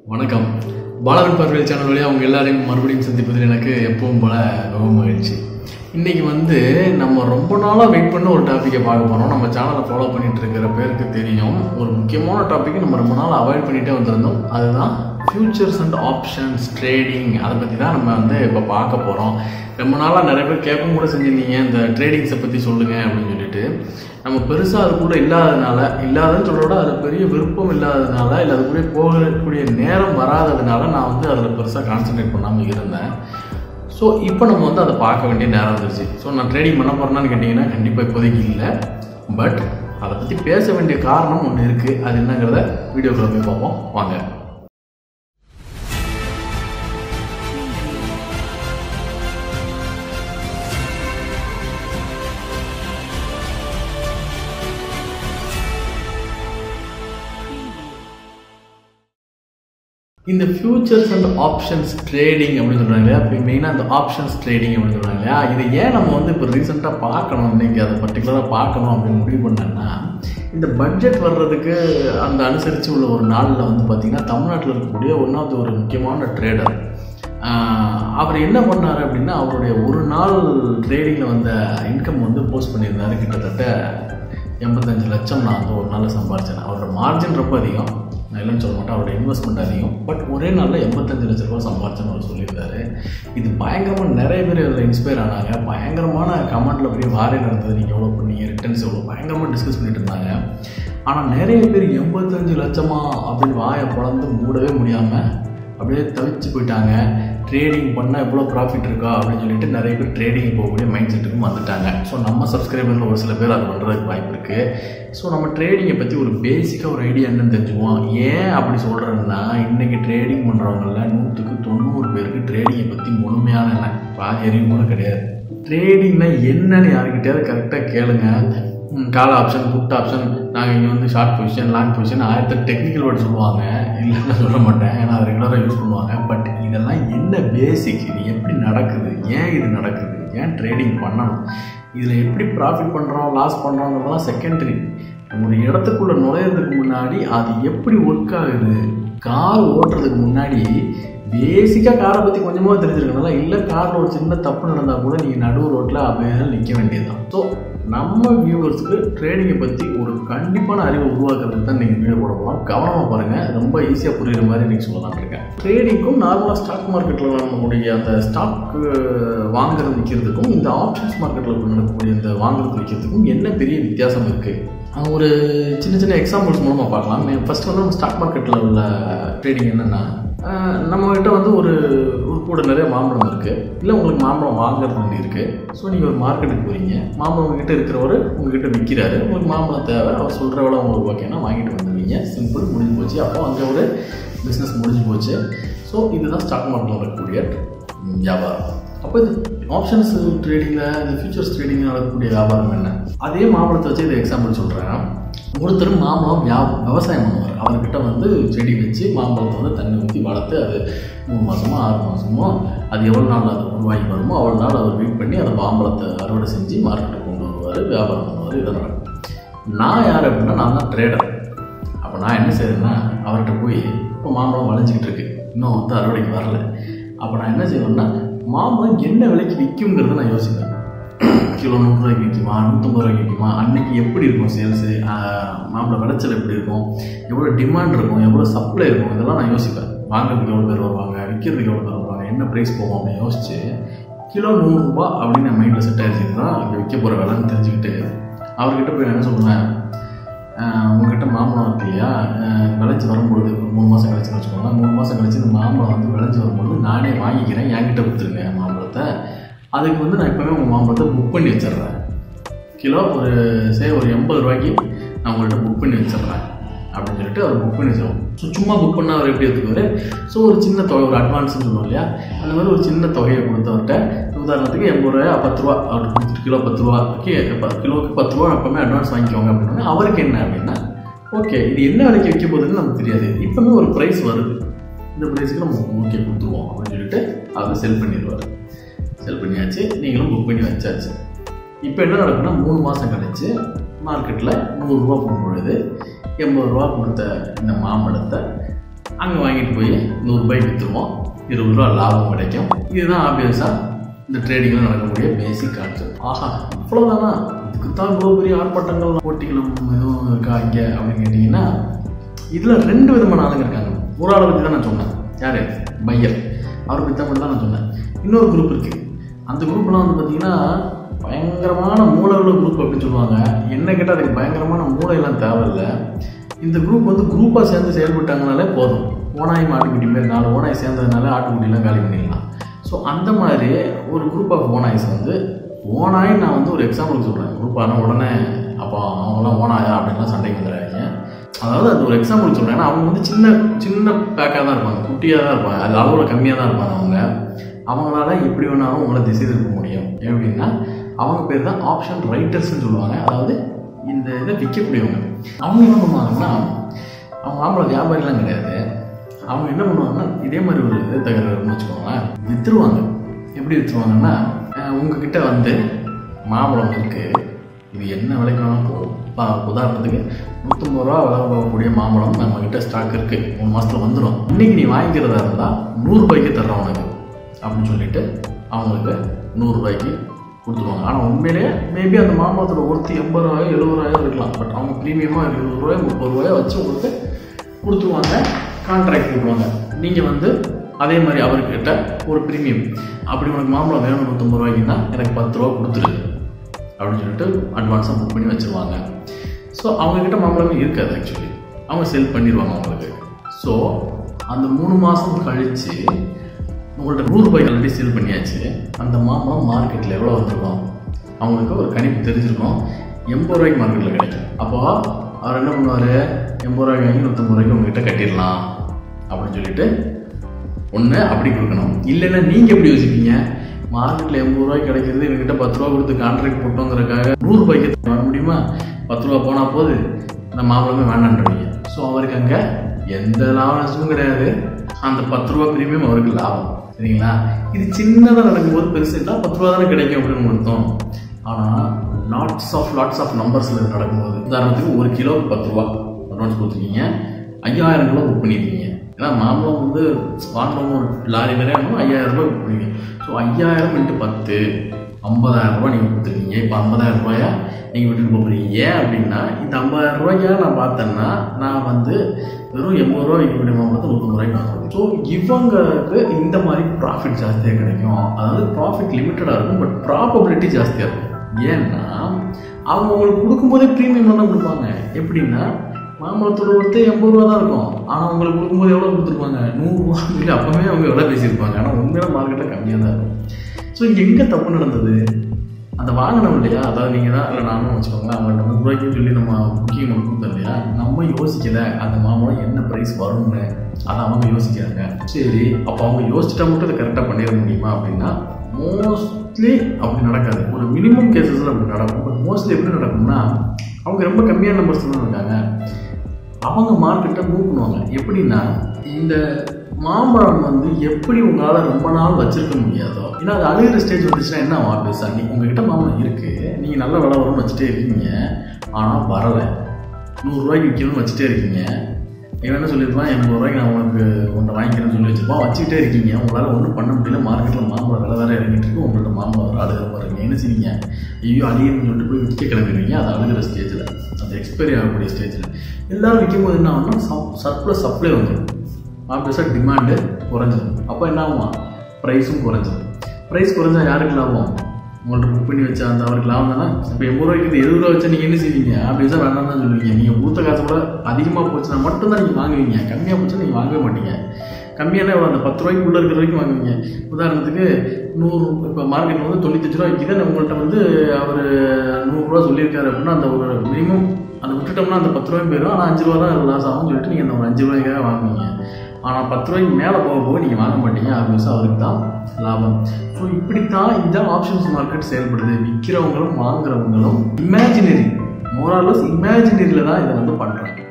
வணக்கம் பாலவன் பார்வையில் சேனல் வழியாக அவங்க எல்லாரையும் மறுபடியும் சந்திப்பதில் எனக்கு எப்பவும் போல மிகவும் மகிழ்ச்சி இன்றைக்கி வந்து நம்ம ரொம்ப நாளாக வெயிட் பண்ண ஒரு டாப்பிக்கை பார்க்க போகிறோம் நம்ம சேனலை ஃபாலோ பண்ணிட்டு இருக்கிற பேருக்கு தெரியும் ஒரு முக்கியமான டாப்பிக்கை நம்ம ரொம்ப நாள் அவாய்ட் பண்ணிகிட்டே வந்திருந்தோம் அதுதான் ஃபியூச்சர்ஸ் அண்ட் ஆப்ஷன்ஸ் ட்ரேடிங் அதை பற்றி தான் நம்ம வந்து இப்போ பார்க்க போகிறோம் ரொம்ப நாளாக நிறைய பேர் கேட்கவும் கூட செஞ்சுருந்தீங்க இந்த ட்ரேடிங்ஸை பற்றி சொல்லுங்கள் அப்படின்னு சொல்லிட்டு நம்ம பெருசாக அது கூட இல்லாததுனால இல்லாதன்னு சொல்கிறத விட அதில் பெரிய விருப்பம் இல்லாததுனால இல்லை அது கூட போகக்கூடிய நேரம் வராததுனால நான் வந்து அதில் பெருசாக கான்சென்ட்ரேட் பண்ணாமல் இருந்தேன் ஸோ இப்போ நம்ம வந்து அதை பார்க்க வேண்டிய நேரம் வந்துருச்சு ஸோ நான் ட்ரேடிங் பண்ண போகிறேன்னு கேட்டிங்கன்னா கண்டிப்பாக இப்போதைக்கு இல்லை பட் அதை பற்றி பேச வேண்டிய காரணம் ஒன்று இருக்குது அது என்னங்கிறத வீடியோக்குள்ள போய் பார்ப்போம் வாங்க இந்த ஃபியூச்சர்ஸ் அண்ட் ஆப்ஷன்ஸ் ட்ரேடிங் அப்படின்னு சொல்கிறாங்க இல்லையா இப்போ மெயினாக அந்த ஆப்ஷன்ஸ் ட்ரேடிங் அப்படின்னு சொல்கிறாங்க இல்லையா இதை ஏன் நம்ம வந்து இப்போ ரீசெண்டாக பார்க்கணும் இன்னைக்கு அதை பர்டிகுலராக பார்க்கணும் அப்படின்னு முடிவு பண்ணேன்னா இந்த பட்ஜெட் வர்றதுக்கு அந்த அனுசரித்து உள்ள ஒரு நாளில் வந்து பார்த்திங்கன்னா தமிழ்நாட்டில் இருக்கக்கூடிய ஒன்றாவது ஒரு முக்கியமான ட்ரேடர் அவர் என்ன பண்ணார் அப்படின்னா அவருடைய ஒரு நாள் ட்ரேடிங்கில் வந்த இன்கம் வந்து போஸ்ட் பண்ணியிருந்தாரு கிட்டத்தட்ட எண்பத்தஞ்சு லட்சம் நான் வந்து ஒரு நாளில் சம்பாரிச்சேன் அவரோட மார்ஜின் ரொம்ப அதிகம் நான் இல்லைன்னு சொல்ல மாட்டேன் அவரோட இன்வெஸ்ட்மெண்ட் அதிகம் பட் ஒரே நாளில் எண்பத்தஞ்சு லட்ச ரூபா சம்பாரிச்சேன்னு அவர் சொல்லியிருந்தாரு இது பயங்கரமாக நிறைய பேர் இதில் இன்ஸ்பயர் ஆனாங்க பயங்கரமான கமெண்ட்டில் போய் வாரே நடந்தது நீங்கள் எவ்வளோ பண்ணீங்க ரிட்டர்ன்ஸ் எவ்வளோ பயங்கரமாக டிஸ்கஸ் பண்ணிட்டு இருந்தாங்க ஆனால் நிறைய பேர் எண்பத்தஞ்சு லட்சமா அப்படின்னு வாயை பிளந்து மூடவே முடியாமல் அப்படியே தவிச்சு போயிட்டாங்க ட்ரேடிங் பண்ணால் எவ்வளோ ப்ராஃபிட் இருக்கா அப்படின்னு சொல்லிட்டு நிறைய பேர் ட்ரேடிங் போகக்கூடிய மைண்ட் செட்டுக்கும் வந்துட்டாங்க ஸோ நம்ம சப்ஸ்கிரைபரில் ஒரு சில பேர் அது பண்ணுறதுக்கு வாய்ப்பு இருக்குது ஸோ நம்ம ட்ரேடிங்கை பற்றி ஒரு பேசிக்காக ஒரு ஐடியா என்னன்னு தெரிஞ்சுக்குவோம் ஏன் அப்படி சொல்கிறேன்னா இன்றைக்கி ட்ரேடிங் பண்ணுறவங்கள நூற்றுக்கு தொண்ணூறு பேருக்கு ட்ரேடிங்கை பற்றி முழுமையான என்ன பாதி அறிவு கூட கிடையாது ட்ரேடிங்னா என்னன்னு யாருக்கிட்டையாவது கரெக்டாக கேளுங்க கால் ஆப்ஷன் புட் ஆப்ஷன் நாங்கள் இங்கே வந்து ஷார்ட் பொசிஷன் லாங் பொசிஷன் ஆயிரத்தி டெக்னிக்கல் வேர்ட் சொல்லுவாங்க இல்லைன்னு சொல்ல மாட்டேன் ஏன்னா அதை ரெகுலராக யூஸ் பண்ணுவாங்க பட் இதெல்லாம் என்ன பேசிக் இது எப்படி நடக்குது ஏன் இது நடக்குது ஏன் ட்ரேடிங் பண்ணணும் இதில் எப்படி ப்ராஃபிட் பண்ணுறோம் லாஸ் பண்ணுறோங்கிறதெல்லாம் செகண்டரி ஒரு இடத்துக்குள்ளே நுழையிறதுக்கு முன்னாடி அது எப்படி ஒர்க் ஆகுது கார் ஓட்டுறதுக்கு முன்னாடி பேசிக்காக காரை பற்றி கொஞ்சமாக தெரிஞ்சிருக்கனால இல்லை காரில் ஒரு சின்ன தப்பு நடந்தால் கூட நீங்கள் நடுவு ரோட்டில் அப்படியே நிற்க வேண்டியதுதான் ஸோ நம்ம வியூவர்ஸுக்கு ட்ரேடிங்கை பற்றி ஒரு கண்டிப்பான அறிவை உருவாக்குறதுக்கு தான் நீங்கள் வீடியோ போட போகிறோம் கவனமாக பாருங்கள் ரொம்ப ஈஸியாக புரியுற மாதிரி நீங்கள் சொல்லலாம் இருக்கேன் ட்ரேடிங்க்கும் நார்மலாக ஸ்டாக் மார்க்கெட்டில் நம்மளுடைய அந்த ஸ்டாக் வாங்குறது விற்கிறதுக்கும் இந்த ஆப்ஷன்ஸ் மார்க்கெட்டில் நடக்கக்கூடிய இந்த வாங்குறது விற்கிறதுக்கும் என்ன பெரிய வித்தியாசம் இருக்குது ஒரு சின்ன சின்ன எக்ஸாம்பிள்ஸ் மூலமாக பார்க்கலாம் ஃபஸ்ட் வந்து நம்ம ஸ்டாக் மார்க்கெட்டில் உள்ள ட்ரேடிங் என்னென்னா நம்மக்கிட்ட வந்து ஒரு ஒரு கூட நிறைய மாம்பழம் இருக்குது இல்லை உங்களுக்கு மாம்பழம் வாங்குறது வேண்டி இருக்குது ஸோ நீங்கள் ஒரு மார்க்கெட்டுக்கு போகிறீங்க மாம்பழம் உங்ககிட்ட இருக்கிறவர் உங்ககிட்ட விற்கிறாரு உங்களுக்கு மாம்பழம் தேவை அவர் சொல்கிற விட உங்களுக்கு ஓகேன்னா வாங்கிட்டு வந்துடுவீங்க சிம்பிள் முடிஞ்சு போச்சு அப்போ அங்கே ஒரு பிஸ்னஸ் முடிஞ்சு போச்சு ஸோ இதுதான் ஸ்டாக் மார்க்கெட்டில் இருக்கக்கூடிய வியாபாரம் அப்போ இது ஆப்ஷன்ஸ் ட்ரேடிங்கில் இந்த ஃபியூச்சர்ஸ் ட்ரேடிங்கில் நடக்கக்கூடிய வியாபாரம் என்ன அதே மாம்பழத்தை வச்சு இது எக்ஸாம்பிள் சொல்கிறேன் ஒருத்தர் மாம்பழம் வியா விவசாயம் பண்ணுவார் அவர்கிட்ட வந்து செடி வச்சு மாம்பழத்தை வந்து தண்ணி ஊற்றி வளர்த்து அது மூணு மாதமோ ஆறு மாதமோ அது எவ்வளோ நாள் அது உருவாகி வருமோ அவ்வளோ நாள் அவர் வெயிட் பண்ணி அந்த மாம்பழத்தை அறுவடை செஞ்சு மார்க்கெட்டுக்கு கொண்டு வருவார் வியாபாரம் பண்ணுவார் இதை நடக்கும் நான் யார் அப்படின்னா நான் தான் ட்ரேடர் அப்போ நான் என்ன செய்வேன்னா அவர்கிட்ட போய் இப்போ மாம்பழம் வளைஞ்சிக்கிட்டு இருக்கு இன்னும் வந்து அறுவடைக்கு வரல அப்போ நான் என்ன செய்வேன்னா மாம்பழம் என்ன விலைக்கு விற்குங்கிறத நான் யோசிப்பேன் கிலோ நூறுரூவாய்க்கு விற்குமா நூற்றம்பது ரூபாய்க்கு விற்குமா அன்னைக்கு எப்படி இருக்கும் சேல்ஸு மாம்பழ விளைச்சல் எப்படி இருக்கும் எவ்வளோ டிமாண்ட் இருக்கும் எவ்வளோ சப்ளை இருக்கும் இதெல்லாம் நான் யோசிப்பேன் வாங்குறதுக்கு எவ்வளோ பேர் வருவாங்க விற்கிறதுக்கு எவ்வளோ பேர் வருவாங்க என்ன ப்ரைஸ் போகும் அப்படின்னு யோசிச்சு கிலோ நூறுரூபா அப்படின்னு என் மைண்டில் செட் ஆகிடுச்சு தான் இங்கே விற்க போகிற விலைன்னு தெரிஞ்சுக்கிட்டு அவர்கிட்ட போய் என்ன சொல்லுவேன் உங்ககிட்ட மாம்பழம் இருக்கு இல்லையா விளைச்சி வரும்பொழுது ஒரு மூணு மாதம் கழிச்சுன்னு வச்சுக்கோங்களேன் மூணு மாதம் கழிச்சு இந்த மாம்பழம் வந்து விளைச்சி வரும்பொழுது நானே வாங்கிக்கிறேன் என்கிட்ட கொடுத்துருங்க மாம்பழத்தை அதுக்கு வந்து நான் இப்போவே உங்கள் மாம்பழத்தை புக் பண்ணி வச்சிடுறேன் கிலோ ஒரு சே ஒரு எண்பது ரூபாய்க்கு நான் உங்கள்கிட்ட புக் பண்ணி வச்சிடுறேன் அப்படின்னு சொல்லிட்டு அவர் புக் பண்ணி வச்சிருவோம் ஸோ சும்மா புக் பண்ணால் அவர் எப்படி எடுத்துக்குவார் ஸோ ஒரு சின்ன தொகை ஒரு அட்வான்ஸ்னு சொல்லுவோம் இல்லையா அந்த மாதிரி ஒரு சின்ன தொகையை கொடுத்தவர்கிட்ட உதாரணத்துக்கு எண்பது ரூபாய் பத்து ரூபா அவருக்கு கொடுத்துட்டு கிலோ பத்து ரூபாய்க்கு கிலோவுக்கு பத்து ரூபா எப்போவுமே அட்வான்ஸ் வாங்கிக்கோங்க அப்படின்னா அவருக்கு என்ன அப்படின்னா ஓகே இது என்ன விலைக்கு விற்க போகுதுன்னு நமக்கு தெரியாது இப்போவுமே ஒரு ப்ரைஸ் வருது இந்த ப்ரைஸுக்கு நம்ம ஓகே கொடுத்துருவோம் அப்படின்னு சொல்லிட்டு அவர் செல் பண்ணிடுவார் செல் பண்ணியாச்சு நீங்களும் புக் பண்ணி வச்சாச்சு இப்போ என்ன நடக்குன்னா மூணு மாதம் கழிச்சு மார்க்கெட்டில் நூறுரூவா போகும்பொழுது எண்பது ரூபா கொடுத்த இந்த மாம்பழத்தை அங்கே வாங்கிட்டு போய் நூறுரூபாய்க்கு விற்றுருவோம் இருபது ரூபா லாபம் கிடைக்கும் இதுதான் ஆப்வியஸாக இந்த ட்ரேடிங்கில் நடக்கக்கூடிய பேசிக் கான்செப்ட் ஆஹா இவ்வளோதானா இதுக்கு தான் இவ்வளோ பெரிய ஆர்ப்பாட்டங்கள் போட்டிகளும் எதுவும் இருக்கா இங்கே அப்படின்னு கேட்டிங்கன்னா இதில் ரெண்டு விதமான ஆளுங்க இருக்காங்க ஒரு ஆளை பற்றி தான் நான் சொன்னேன் யார் பையர் அவரை பற்றி தான் மட்டும் தான் நான் சொன்னேன் இன்னொரு குரூப் இருக்குது அந்த குரூப்லாம் வந்து பார்த்தீங்கன்னா பயங்கரமான மூளை உள்ள குரூப் அப்படின்னு சொல்லுவாங்க என்ன கேட்டால் அதுக்கு பயங்கரமான மூளையெல்லாம் தேவையில்லை இந்த குரூப் வந்து குரூப்பாக சேர்ந்து செயல்பட்டாங்கனாலே போதும் ஓனாய் மாட்டுக்குட்டி மாரி நாலு ஓனாய் சேர்ந்ததுனால ஆட்டுக்குட்டிலாம் காலி பண்ணிடலாம் ஸோ அந்த மாதிரி ஒரு குரூப் ஆஃப் ஓனாய்ஸ் வந்து ஓனாய் நான் வந்து ஒரு எக்ஸாம்பிளுக்கு சொல்கிறேன் குரூப் ஆனால் உடனே அப்போ அவங்களாம் ஓனாயா அப்படின்லாம் சண்டைக்கு வந்துடுறாங்க அதாவது அது ஒரு எக்ஸாம்பிள் சொல்கிறேன் ஏன்னா அவங்க வந்து சின்ன சின்ன பேக்காக தான் இருப்பாங்க குட்டியாக தான் இருப்பாங்க அது அளவில் கம்மியாக தான் இருப்பாங்க அவங்க அவங்களால எப்படி வேணாலும் உங்களை திசை திருப்ப முடியும் எப்படின்னா அவங்க பேர் தான் ஆப்ஷன் ரைட்டர்ஸ்னு சொல்லுவாங்க அதாவது இந்த இதை விற்கக்கூடியவங்க அவங்க என்ன பண்ணுவாங்கன்னா அவங்க ஆம்பளை வியாபாரிலாம் கிடையாது அவங்க என்ன பண்ணுவாங்கன்னா இதே மாதிரி ஒரு இது தகவல் வச்சுக்கோங்களேன் விற்றுருவாங்க எப்படி விற்றுருவாங்கன்னா அஹ் உங்ககிட்ட வந்து மாம்பழம் இருக்குது இது என்ன விலைக்கு வேணாலும் போகும் இப்போ உதாரணத்துக்கு நூற்றம்பது ரூபா விலை போகக்கூடிய மாம்பழம் நம்மக்கிட்ட ஸ்டாக் இருக்குது மூணு மாதத்தில் வந்துடும் இன்றைக்கி நீ வாங்கிக்கிறதா இருந்தால் நூறுரூபாய்க்கு தர்றேன் உனக்கு அப்படின்னு சொல்லிட்டு அவங்களுக்கு நூறுரூபாய்க்கு கொடுத்துருவாங்க ஆனால் உண்மையிலேயே மேபி அந்த மாம்பழத்தோட ஒருத்தி எண்பது ரூபாயோ எழுபது ரூபாயோ இருக்கலாம் பட் அவங்க ப்ரீமியமாக இருபது ரூபாய் முப்பது ரூபாயோ வச்சு உங்களுக்கு கொடுத்துருவாங்க கான்ட்ராக்ட் போடுவாங்க நீங்கள் வந்து அதே மாதிரி அவர்கிட்ட ஒரு ப்ரீமியம் அப்படி உனக்கு மாம்பழம் வேணும் நூற்றம்பது ரூபாய்க்குன்னா எனக்கு பத்து ரூபா கொடுத்துரு அப்படின்னு சொல்லிட்டு அட்வான்ஸாக புக் பண்ணி வச்சுருவாங்க ஸோ அவங்கக்கிட்ட மாம்பழமே இருக்காது ஆக்சுவலி அவங்க செல் பண்ணிடுவாங்க அவங்களுக்கு ஸோ அந்த மூணு மாதம் கழித்து உங்கள்ட்ட நூறுரூபாய்க்கு ஆல்ரெடி சேல் பண்ணியாச்சு அந்த மாம்பழம் மார்க்கெட்டில் எவ்வளோ வந்திருக்கும் அவங்களுக்கு ஒரு கணிப்பு தெரிஞ்சிருக்கும் எண்பது ரூபாய்க்கு மார்க்கெட்டில் கிடைக்கும் அப்போ அவர் என்ன பண்ணுவார் எண்பது ரூபாய்க்கு வாங்கி நூற்றம்பது ரூபாய்க்கு உங்ககிட்ட கட்டிடலாம் அப்படின்னு சொல்லிட்டு ஒன்று அப்படி கொடுக்கணும் இல்லைன்னா நீங்கள் எப்படி யோசிப்பீங்க மார்க்கெட்டில் எண்பது ரூபாய்க்கு கிடைக்கிறது இவங்ககிட்ட பத்து ரூபா கொடுத்து கான்ட்ராக்ட் போட்டோங்கிறதுக்காக நூறுரூபாய்க்கு வாங்க முடியுமா பத்து ரூபா போனால் போது அந்த மாம்பழமே வேண்டான்றீங்க ஸோ அவருக்கு அங்கே எந்த லாப நஷ்டமும் கிடையாது அந்த பத்து ரூபா பிரீமியம் அவருக்கு லாபம் சரிங்களா இது சின்னதாக நடக்கும்போது பெருசு இல்லை பத்து ரூபா தானே கிடைக்கும் அப்படின்னு கொடுத்தோம் ஆனால் லாட்ஸ் ஆஃப் லாட்ஸ் ஆஃப் நம்பர்ஸில் நடக்கும்போது உதாரணத்துக்கு ஒரு கிலோ பத்து ரூபா அட்வான்ஸ் கொடுத்துருக்கீங்க ஐயாயிரம் கிலோ புக் பண்ணியிருக்கீங்க ஏன்னா மாம்பழம் வந்து வாங்குறவங்க ஒரு லாரி நிறைய ஐயாயிரம் ரூபாய் புக் பண்ணுவீங்க ஸோ ஐயாயிரம் இன்ட்டு பத்து ஐம்பதாயிரம் ரூபாய் நீங்கள் கொடுத்துருக்கீங்க இப்போ ஐம்பதாயிரம் ரூபாயா நீங்கள் விட்டுட்டு போகிறீங்க ஏன் அப்படின்னா இந்த ஐம்பதாயிரம் ரூபாய்க்கா நான் பார்த்தேன்னா நான் வந்து வெறும் எண்பது ரூபா விற்கக்கூடிய மாம்பழத்தை நூற்றம்பது ரூபாய்க்கு வாங்குவேன் ஸோ இவங்களுக்கு இந்த மாதிரி ப்ராஃபிட் ஜாஸ்தியாக கிடைக்கும் அதாவது ப்ராஃபிட் லிமிட்டடாக இருக்கும் பட் ப்ராபபிலிட்டி ஜாஸ்தியாக இருக்கும் ஏன்னா அவங்க உங்களுக்கு கொடுக்கும்போதே ப்ரீமியம் தான் கொடுப்பாங்க எப்படின்னா மாம்பழத்தோட ஒருத்தர் எண்பது ரூபா தான் இருக்கும் ஆனால் உங்களுக்கு கொடுக்கும்போது எவ்வளோ கொடுத்துருப்பாங்க நூறுரூவா இல்லை அப்போவே அவங்க எவ்வளோ பேசியிருப்பாங்க ஆனால் உண்மையான மார்க்கெட்டில் கம்மியாக தான் இருக்கும் ஸோ எங்கே தப்பு நடந்தது அந்த வாங்கினோம் இல்லையா அதாவது நீங்கள் தான் இல்லை நானும் வச்சுக்கோங்களேன் அவங்கள்ட்ட நூறு ரூபாய்க்கு சொல்லி நம்ம புக்கிங் ஒன்று கொடுத்தோம் இல்லையா நம்ம யோசிக்கல அந்த மாம்பழம் என்ன ப்ரைஸ் வரும்னு அதை அவங்க யோசிக்கிறாங்க சரி அப்போ அவங்க யோசிச்சுட்டா மட்டும் அதை கரெக்டாக பண்ணிட முடியுமா அப்படின்னா மோஸ்ட்லி அப்படி நடக்காது ஒரு மினிமம் கேசஸில் அப்படி நடக்கும் பட் மோஸ்ட்லி எப்படி நடக்கும்னா அவங்க ரொம்ப கம்மியான நம்பர்ஸ் தான் இருக்காங்க அவங்க மார்க்கெட்டை மூவ் பண்ணுவாங்க எப்படின்னா இந்த மாம்பழம் வந்து எப்படி உங்களால் ரொம்ப நாள் வச்சிருக்க முடியாதோ ஏன்னா அது அழுகிற ஸ்டேஜ் வந்துச்சுன்னா என்ன ஆகும் ஆப்வியஸா நீ உங்ககிட்ட மாம்பழம் இருக்குது நீங்கள் நல்ல விலை வரும்னு வச்சுட்டே இருக்கீங்க ஆனால் வரலை நூறுரூவாய்க்கு விற்கணும்னு வச்சுட்டே இருக்கீங்க இவன் என்ன சொல்லியிருப்பான் எண்பது ரூபாய்க்கு நான் உனக்கு ஒன்றை வாங்கிக்கிறேன்னு சொல்லி வச்சிருப்பான் வச்சுக்கிட்டே இருக்கீங்க உங்களால் ஒன்றும் பண்ண முடியல மார்க்கெட்டில் மாம்பழம் விலை வேறு இறங்கிட்டு இருக்கு உங்கள்ட்ட மாம்பழம் வர அழுகிற பாருங்க என்ன செய்வீங்க ஐயோ அழியுன்னு சொல்லிட்டு போய் விற்க கிளம்பிடுவீங்க அது அழுகிற ஸ்டேஜில் அது எக்ஸ்பைரி ஆகக்கூடிய ஸ்டேஜில் எல்லாரும் விற்கும் போது என்ன ஆகும்னா சர்ப்ளஸ் சப்ளை வந்துடும் ஆப்வியஸாக டிமாண்டு குறைஞ்சிடும் அப்போ என்ன ஆகுமா ப்ரைஸும் குறைஞ்சிடும் ப்ரைஸ் குறைஞ்சா யாருக்கு லாபம் உங்கள்ட்ட புக் பண்ணி வச்சா அந்த அவருக்கு லாபம் தானே இப்போ எண்பது ரூபாய்க்கு இது எழுபது ரூபா வச்சா நீங்கள் என்ன செய்வீங்க ஆப்வியஸாக வேண்டாம் தான் சொல்லுவீங்க நீங்கள் கொடுத்த காசு கூட அதிகமாக போச்சுன்னா மட்டும்தான் நீங்கள் வாங்குவீங்க கம்மியாக போச்சுன்னா நீங்கள் வாங்கவே மாட்டீங்க கம்மியான எவ்வளோ அந்த பத்து ரூபாய்க்குள்ளே இருக்கிற வரைக்கும் வாங்குவீங்க உதாரணத்துக்கு நூறு இப்போ மார்க்கெட்டில் வந்து தொண்ணூத்தஞ்சு ரூபா விற்கிது உங்கள்கிட்ட வந்து அவர் நூறுரூவா சொல்லியிருக்காரு அப்படின்னா அந்த ஒரு மினிமம் அதை விட்டுட்டோம்னா அந்த பத்து ரூபாய் போயிடும் ஆனால் அஞ்சு ரூபா தான் லாஸ் ஆகும்னு சொல்லிட்டு நீங்கள் அந்த ஒரு அஞ்சு ரூபாய்க்காக வாங்குவீங்க ஆனால் பத்து ரூபாய்க்கு மேலே போக போக நீங்கள் வாங்க மாட்டீங்க ஆப்வியஸாக அவருக்கு தான் லாபம் ஸோ இப்படித்தான் இதுதான் ஆப்ஷன்ஸ் மார்க்கெட் செயல்படுது விற்கிறவங்களும் வாங்குறவங்களும் இமேஜினரி மோராலஸ் இமேஜினரியில் தான் இதை வந்து பண்ணுறாங்க